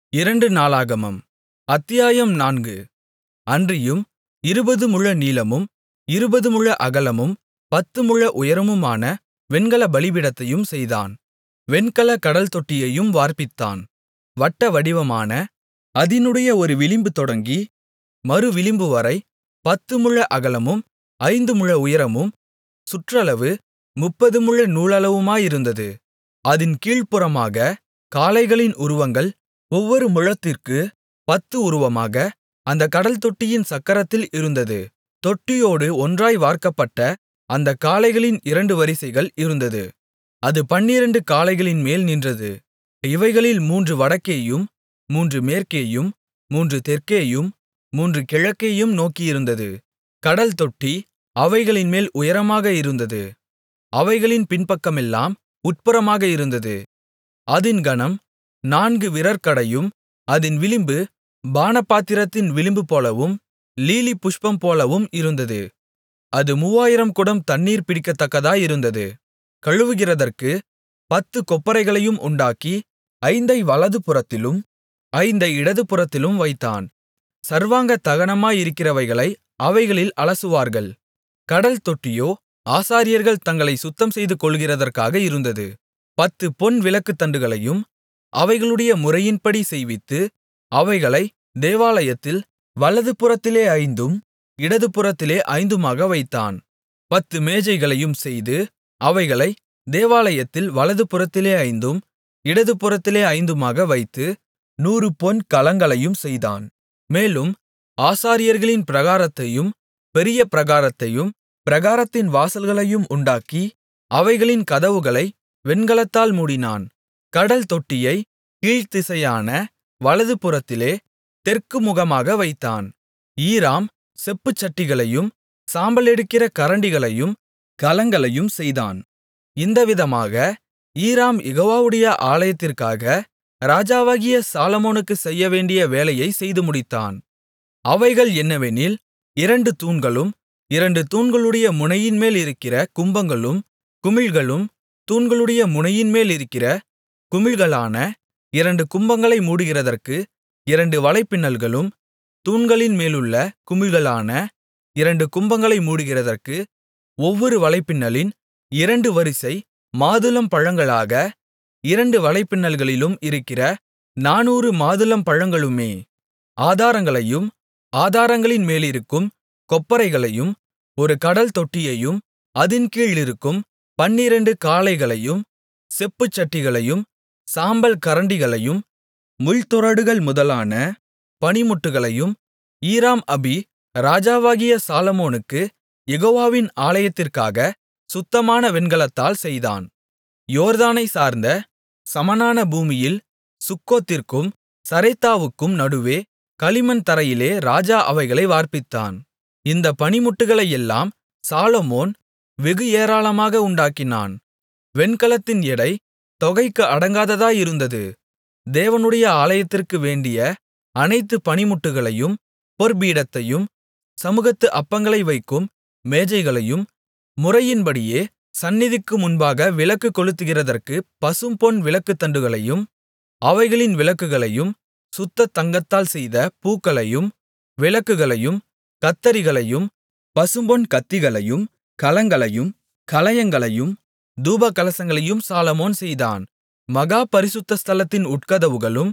இரண்டு நாளாகமம் அத்தியாயம் நான்கு அன்றியும் இருபது முழ நீளமும் இருபது முழ அகலமும் பத்து முழ உயரமுமான வெண்கலப் பலிபீடத்தையும் செய்தான் வெண்கலக் கடல்தொட்டியையும் வார்ப்பித்தான் வட்டவடிவமான அதினுடைய ஒரு விளிம்பு தொடங்கி மறுவிளிம்புவரை பத்து முழ அகலமும் ஐந்து முழ உயரமும் சுற்றளவு முப்பது முழ நூலளவுமாயிருந்தது அதின் கீழ்ப்புறமாகக் காளைகளின் உருவங்கள் ஒவ்வொரு முழத்திற்குப் பத்து உருவமாக அந்தக் கடல்தொட்டியின் சக்கரத்தில் இருந்தது தொட்டியோடு ஒன்றாய் வார்க்கப்பட்ட அந்தக் காளைகளின் இரண்டு வரிசைகள் இருந்தது அது பன்னிரண்டு காளைகளின்மேல் நின்றது இவைகளில் மூன்று வடக்கேயும் மூன்று மேற்கேயும் மூன்று தெற்கேயும் மூன்று கிழக்கேயும் நோக்கியிருந்தது கடல்தொட்டி அவைகளின்மேல் உயரமாக இருந்தது அவைகளின் பின்பக்கமெல்லாம் உட்புறமாக இருந்தது அதின் கனம் நான்கு விரற்கடையும் அதின் விளிம்பு பானபாத்திரத்தின் விளிம்புபோலவும் லீலி புஷ்பம்போலவும் இருந்தது அது மூவாயிரம் குடம் தண்ணீர் பிடிக்கத்தக்கதாயிருந்தது கழுவுகிறதற்குப் பத்துக் கொப்பரைகளையும் உண்டாக்கி ஐந்தை வலதுபுறத்திலும் ஐந்தை இடதுபுறத்திலும் வைத்தான் சர்வாங்க தகனமாயிருக்கிறவைகளை அவைகளில் அலசுவார்கள் கடல்தொட்டியோ ஆசாரியர்கள் தங்களைச் சுத்தம்செய்து கொள்ளுகிறதற்காக இருந்தது பத்துப் பொன் விளக்குத்தண்டுகளையும் அவைகளுடைய முறையின்படி செய்வித்து அவைகளை தேவாலயத்தில் வலதுபுறத்திலே ஐந்தும் இடதுபுறத்திலே ஐந்துமாக வைத்தான் பத்து மேஜைகளையும் செய்து அவைகளை தேவாலயத்தில் வலதுபுறத்திலே ஐந்தும் இடதுபுறத்திலே ஐந்துமாக வைத்து நூறு பொன் கலங்களையும் செய்தான் மேலும் ஆசாரியர்களின் பிராகாரத்தையும் பெரிய பிராகாரத்தையும் பிராகாரத்தின் வாசல்களையும் உண்டாக்கி அவைகளின் கதவுகளை வெண்கலத்தால் மூடினான் கடல்தொட்டியைக் கீழ்த்திசையான வலதுபுறத்திலே தெற்கு முகமாக வைத்தான் ஈராம் செப்புச்சட்டிகளையும் சாம்பலெடுக்கிற கரண்டிகளையும் கலங்களையும் செய்தான் இந்தவிதமாக ஈராம் யெகோவாவுடைய ஆலயத்திற்காக ராஜாவாகிய சாலொமோனுக்குச் செய்யவேண்டிய வேலையைச் செய்து முடித்தான் அவைகள் என்னவெனில் இரண்டு தூண்களும் இரண்டு தூண்களுடைய முனையின்மேல் இருக்கிற கும்பங்களும் குமிழ்களும் தூண்களுடைய முனையின்மேலிருக்கிற குமிழ்களான இரண்டு கும்பங்களை மூடுகிறதற்கு இரண்டு வலைப்பின்னல்களும் தூண்களின் மேலுள்ள குமிழ்களான இரண்டு கும்பங்களை மூடுகிறதற்கு ஒவ்வொரு வலைப்பின்னலின் இரண்டு வரிசை மாதுளம்பழங்களாக இரண்டு வலைப்பின்னல்களிலும் இருக்கிற நானூறு மாதுளம்பழங்களுமே ஆதாரங்களையும் ஆதாரங்களின் மேலிருக்கும் கொப்பரைகளையும் ஒரு கடல்தொட்டியையும் அதின் கீழிருக்கும் பன்னிரண்டு காளைகளையும் செப்புச்சட்டிகளையும் சாம்பல் கரண்டிகளையும் முள்துறடுகள் முதலான பணிமுட்டுகளையும் ஈராம் அபி ராஜாவாகிய சாலொமோனுக்குக் யெகோவாவின் ஆலயத்திற்காக சுத்தமான வெண்கலத்தால் செய்தான் யோர்தானைச் சார்ந்த சமனான பூமியில் சுக்கோத்திற்கும் சரேத்தாவுக்கும் நடுவே களிமண் தரையிலே ராஜா அவைகளை வார்ப்பித்தான் இந்தப் பணிமுட்டுகளையெல்லாம் சாலொமோன் வெகு ஏராளமாக உண்டாக்கினான் வெண்கலத்தின் எடை தொகைக்கு அடங்காததாயிருந்தது தேவனுடைய ஆலயத்திற்கு வேண்டிய அனைத்து பணிமுட்டுகளையும் பொற்பீடத்தையும் சமுகத்து அப்பங்களை வைக்கும் மேஜைகளையும் முறையின்படியே சந்நிதிக்கு முன்பாக விளக்கு கொளுத்துகிறதற்குப் பசும்பொன் விளக்குத்தண்டுகளையும் அவைகளின் விளக்குகளையும் சுத்த தங்கத்தால் செய்த பூக்களையும் விளக்குகளையும் கத்தரிகளையும் பசும்பொன் கத்திகளையும் கலங்களையும் கலயங்களையும் தூபகலசங்களையும் சாலொமோன் செய்தான் மகா பரிசுத்த ஸ்தலத்தின் உட்கதவுகளும்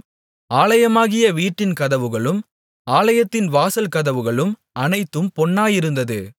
ஆலயமாகிய வீட்டின் கதவுகளும் ஆலயத்தின் வாசல் கதவுகளும் அனைத்தும் பொன்னாயிருந்தது